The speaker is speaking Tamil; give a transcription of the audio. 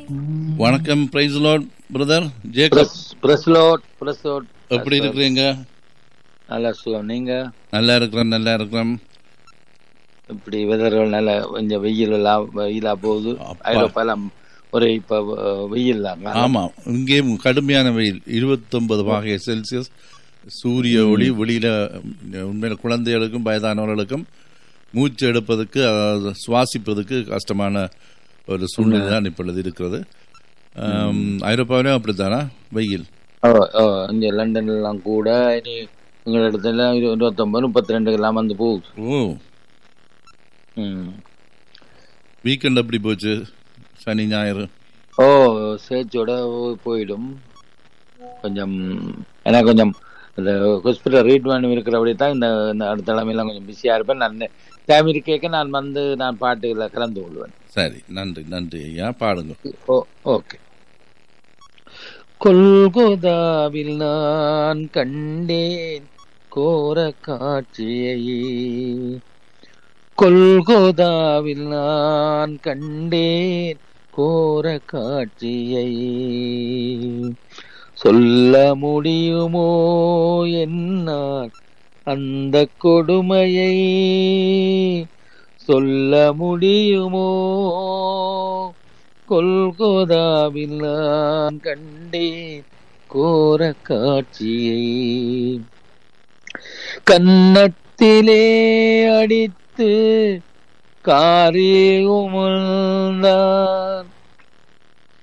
வணக்கம் praise lord brother Jacob praise lord praise lord எப்படி இருக்கிறீங்க நல்லா சுகம் நீங்க நல்லா இருக்கிறேன் நல்லா இருக்கிறேன் இப்படி வெதர்கள் நல்ல கொஞ்சம் வெயில் எல்லாம் வெயிலா போகுது அப்பா. ஐரோப்பாலாம் ஒரு இப்ப அஹ், வெயில் தான் ஆமா இங்கேயும் கடுமையான வெயில் இருபத்தொன்பது வகை செல்சியஸ் சூரிய ஒளி வெளியில உண்மையில குழந்தைகளுக்கும் வயதானவர்களுக்கும் மூச்சு எடுப்பதற்கு அதாவது சுவாசிப்பதற்கு கஷ்டமான ஒரு சூழ்நிலை தான் இப்பொழுது இருக்கிறது ஆம், ஐரோப்பாவிலும் அப்படித்தானா வெயில் ஓ, ஓ, இங்க லண்டன் எல்லாம் கூட இனி எங்க இடத்துல இரு- இருபத்தொன்பது முப்பத்தி ரெண்டு எல்லாம் வந்து போகுது ஓ ம். வீக்கெண்ட் எப்படி போச்சு சனி ஞாயிறு ஓ சேர்ச்சோட போயிடும் கொஞ்சம் எனக்கு கொஞ்சம் இந்த ஹாஸ்பிட்டல் ட்ரீட்மெண்ட் இருக்கிறபடி தான் இந்த இந்த அடுத்த தலைமையெல்லாம் கொஞ்சம் பிஸியாக இருப்பேன் நான் டைம் இருக்கேக்க நான் வந்து நான் பாட்டுல கலந்து கொள்வேன் சரி நன்றி நன்றி ஐயா பாடுங்க ஓ ஓகே கொல்கோதாவில் நான் கண்டேன் கோர காட்சியை கொல்கோதாவில் நான் கண்டேன் கோர காட்சியை சொல்ல முடியுமோ என்னால் அந்த கொடுமையை சொல்ல முடியுமோ கொல்கோதாவில் நான் கண்டேன் கோர காட்சியை கன்னத்திலே அடித்து காரி உமிழ்ந்தான்